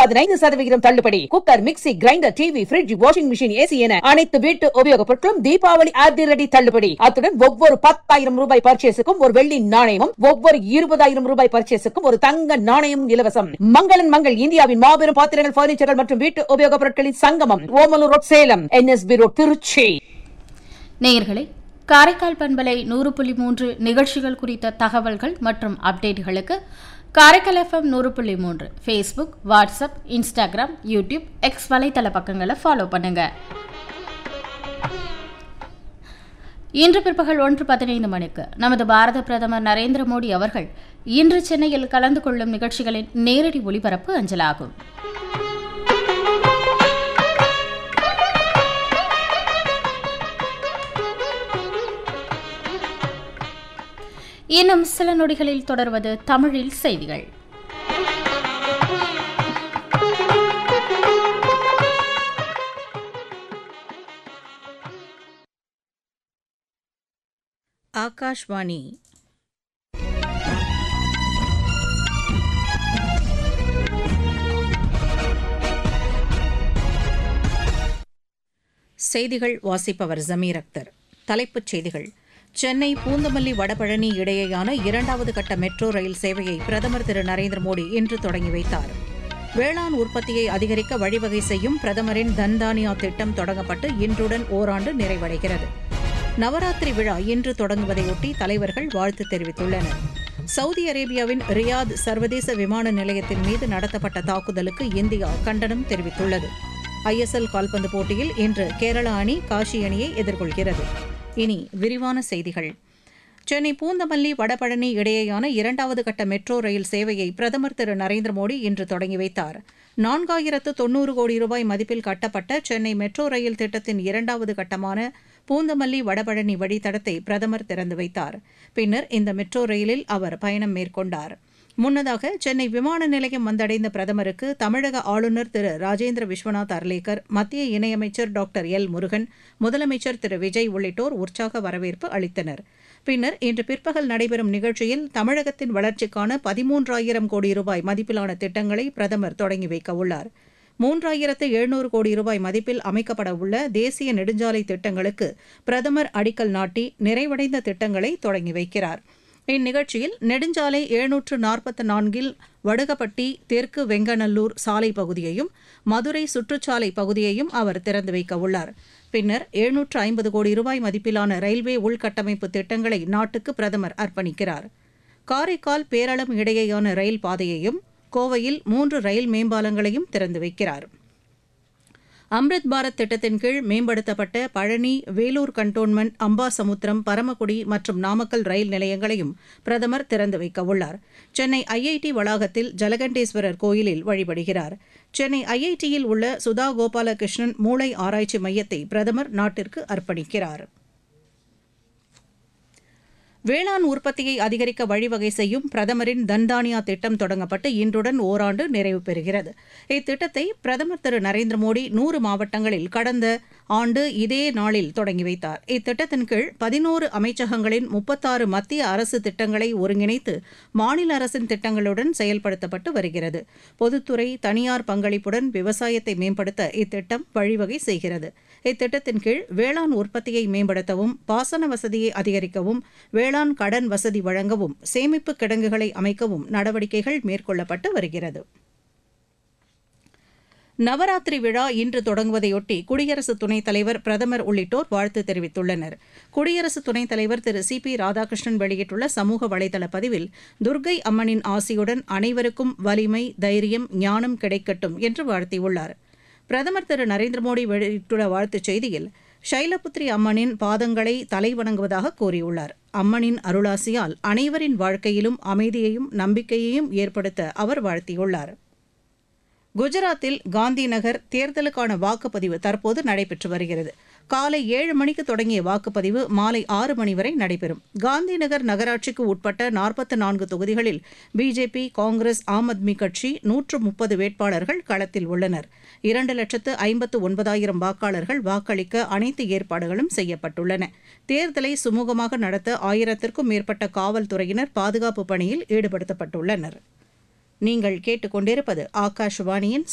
பதினைந்து சதவிகிதம் தள்ளுபடி cooker mixie grinder TV fridge washing machine AC என அனைத்து வீட்டு உபயோகப் பொருட்களும் தீபாவளி அதிரடி தள்ளுபடி அத்துடன் ஒவ்வொரு பத்தாயிரம் ரூபாய் பர்ச்சேஸுக்கும் ஒரு வெள்ளி நாணயமும் ஒவ்வொரு இருபதாயிரம் ரூபாய் பர்ச்சேஸுக்கும் ஒரு தங்க நாணயமும் இலவசம் மங்களன் மங்கள் இந்தியாவின் மாபெரும் பாத்திரங்கள் பர்னிச்சர்கள் மற்றும் வீட்டு உபயோகப் பொருட்களின் சங்கமம் Omalur road Salem NSB road Tiruchi நேயர்களே காரைக்கால் பண்பலை நூறு புள்ளி மூன்று நிகழ்ச்சிகள் குறித்த தகவல்கள் மற்றும் அப்டேட்டுகளுக்கு காரைக்கால் எஃப்எம் நூறு புள்ளி மூன்று Facebook WhatsApp Instagram YouTube X வலைத்தள பக்கங்களை ஃபாலோ பண்ணுங்க இன்று பிற்பகல் ஒன்று பதினைந்து மணிக்கு நமது பாரத பிரதமர் நரேந்திர மோடி அவர்கள் இன்று சென்னையில் கலந்து கொள்ளும் நிகழ்ச்சிகளின் நேரடி ஒளிபரப்பு அஞ்சலாகும் இன்னும் சில நொடிகளில் தொடர்வது தமிழில் செய்திகள் ஆகாஷ்வாணி செய்திகள் வாசிப்பவர் ஜமீர் அக்தர் தலைப்புச் செய்திகள் சென்னை பூந்தமல்லி வடபழனி இடையேயான இரண்டாவது கட்ட மெட்ரோ ரயில் சேவையை பிரதமர் திரு நரேந்திர மோடி இன்று தொடங்கி வைத்தார் வேளாண் உற்பத்தியை அதிகரிக்க வழிவகை செய்யும் பிரதமரின் தன்தானியா திட்டம் தொடங்கப்பட்டு இன்றுடன் ஓராண்டு நிறைவடைகிறது நவராத்திரி விழா இன்று தொடங்குவதையொட்டி தலைவர்கள் வாழ்த்து தெரிவித்துள்ளனர் சவுதி அரேபியாவின் ரியாத் சர்வதேச விமான நிலையத்தின் மீது நடத்தப்பட்ட தாக்குதலுக்கு இந்தியா கண்டனம் தெரிவித்துள்ளது ஐஎஸ்எல் கால்பந்து போட்டியில் இன்று கேரள அணி காஷி அணியை எதிர்கொள்கிறது இனி விரிவான செய்திகள் சென்னை பூந்தமல்லி வடபழனி இடையேயான இரண்டாவது கட்ட மெட்ரோ ரயில் சேவையை பிரதமர் திரு நரேந்திர மோடி இன்று தொடங்கி வைத்தார் நான்காயிரத்து தொன்னூறு கோடி ரூபாய் மதிப்பில் கட்டப்பட்ட சென்னை மெட்ரோ ரயில் திட்டத்தின் இரண்டாவது கட்டமான பூந்தமல்லி வடபழனி வழித்தடத்தை பிரதமர் திறந்து வைத்தார் பின்னர் இந்த மெட்ரோ ரயிலில் அவர் பயணம் மேற்கொண்டார் முன்னதாக சென்னை விமான நிலையம் வந்தடைந்த பிரதமருக்கு தமிழக ஆளுநர் திரு ராஜேந்திர விஸ்வநாத் அர்லேக்கர் மத்திய இணையமைச்சர் டாக்டர் எல் முருகன் முதலமைச்சர் திரு விஜய் உள்ளிட்டோர் உற்சாக வரவேற்பு அளித்தனர் பின்னர் இன்று பிற்பகல் நடைபெறும் நிகழ்ச்சியில் தமிழகத்தின் வளர்ச்சிக்கான பதிமூன்றாயிரம் கோடி ரூபாய் மதிப்பிலான திட்டங்களை பிரதமர் தொடங்கி வைக்க உள்ளார் மூன்றாயிரத்து எழுநூறு கோடி ரூபாய் மதிப்பில் அமைக்கப்பட உள்ள தேசிய நெடுஞ்சாலை திட்டங்களுக்கு பிரதமர் அடிக்கல் நாட்டி நிறைவடைந்த திட்டங்களை தொடங்கி வைக்கிறார் இந்நிகழ்ச்சியில் நெடுஞ்சாலை எழுநூற்று நாற்பத்தி நான்கில் வடுகப்பட்டி தெற்கு வெங்கநல்லூர் சாலை பகுதியையும் மதுரை சுற்றுச்சாலை பகுதியையும் அவர் திறந்து வைக்க உள்ளார் பின்னர் எழுநூற்று ஐம்பது கோடி ரூபாய் மதிப்பிலான ரயில்வே உள்கட்டமைப்பு திட்டங்களை நாட்டுக்கு பிரதமர் அர்ப்பணிக்கிறார் காரைக்கால் பேரளம் இடையேயான ரயில் பாதையையும் கோவையில் மூன்று ரயில் மேம்பாலங்களையும் திறந்து வைக்கிறார் அம்ரித் பாரத் திட்டத்தின் கீழ் மேம்படுத்தப்பட்ட பழனி வேலூர் கண்டோன்மெண்ட் அம்பாசமுத்திரம் பரமக்குடி மற்றும் நாமக்கல் ரயில் நிலையங்களையும் பிரதமர் திறந்து வைக்க உள்ளார் சென்னை ஐஐடி வளாகத்தில் ஜலகண்டேஸ்வரர் கோயிலில் வழிபடுகிறார் சென்னை ஐஐடியில் உள்ள சுதா கோபாலகிருஷ்ணன் மூளை ஆராய்ச்சி மையத்தை பிரதமர் நாட்டிற்கு அர்ப்பணிக்கிறார் வேளாண் உற்பத்தியை அதிகரிக்க வழிவகை செய்யும் பிரதமரின் தன்தானியா திட்டம் தொடங்கப்பட்டு இன்றுடன் ஓராண்டு நிறைவு பெறுகிறது இத்திட்டத்தை பிரதமர் திரு நரேந்திர மோடி நூறு மாவட்டங்களில் கடந்த ஆண்டு இதே நாளில் தொடங்கி வைத்தார் இத்திட்டத்தின் கீழ் பதினோரு அமைச்சகங்களின் முப்பத்தாறு மத்திய அரசு திட்டங்களை ஒருங்கிணைத்து மாநில அரசின் திட்டங்களுடன் செயல்படுத்தப்பட்டு வருகிறது பொதுத்துறை தனியார் பங்களிப்புடன் விவசாயத்தை மேம்படுத்த இத்திட்டம் வழிவகை செய்கிறது இத்திட்டத்தின் கீழ் வேளாண் உற்பத்தியை மேம்படுத்தவும் பாசன வசதியை அதிகரிக்கவும் வேளாண் கடன் வசதி வழங்கவும் சேமிப்பு கிடங்குகளை அமைக்கவும் நடவடிக்கைகள் மேற்கொள்ளப்பட்டு வருகிறது நவராத்திரி விழா இன்று தொடங்குவதையொட்டி குடியரசு துணைத் தலைவர் பிரதமர் உள்ளிட்டோர் வாழ்த்து தெரிவித்துள்ளனர் குடியரசு துணைத் தலைவர் திரு சி பி ராதாகிருஷ்ணன் வெளியிட்டுள்ள சமூக வலைதள பதிவில் துர்க்கை அம்மனின் ஆசியுடன் அனைவருக்கும் வலிமை தைரியம் ஞானம் கிடைக்கட்டும் என்று வாழ்த்தியுள்ளார் பிரதமர் திரு நரேந்திர மோடி வெளியிட்டுள்ள வாழ்த்துச் செய்தியில் ஷைலபுத்ரி அம்மனின் பாதங்களை தலை வணங்குவதாக கூறியுள்ளார் அம்மனின் அருளாசியால் அனைவரின் வாழ்க்கையிலும் அமைதியையும் நம்பிக்கையையும் ஏற்படுத்த அவர் வாழ்த்தியுள்ளார் குஜராத்தில் காந்தி நகர் தேர்தலுக்கான வாக்குப்பதிவு தற்போது நடைபெற்று வருகிறது காலை ஏழு மணிக்கு தொடங்கிய வாக்குப்பதிவு மாலை ஆறு மணி வரை நடைபெறும் காந்தி நகர் நகராட்சிக்கு உட்பட்ட நாற்பத்தி நான்கு தொகுதிகளில் பிஜேபி காங்கிரஸ் ஆம் ஆத்மி கட்சி நூற்று முப்பது வேட்பாளர்கள் களத்தில் உள்ளனர் இரண்டு லட்சத்து ஐம்பத்து ஒன்பதாயிரம் வாக்காளர்கள் வாக்களிக்க அனைத்து ஏற்பாடுகளும் செய்யப்பட்டுள்ளன தேர்தலை சுமூகமாக நடத்த ஆயிரத்திற்கும் மேற்பட்ட காவல்துறையினர் பாதுகாப்பு பணியில் ஈடுபடுத்தப்பட்டுள்ளனர் நீங்கள் கேட்டுக்கொண்டிருப்பது ஆகாஷவாணியின்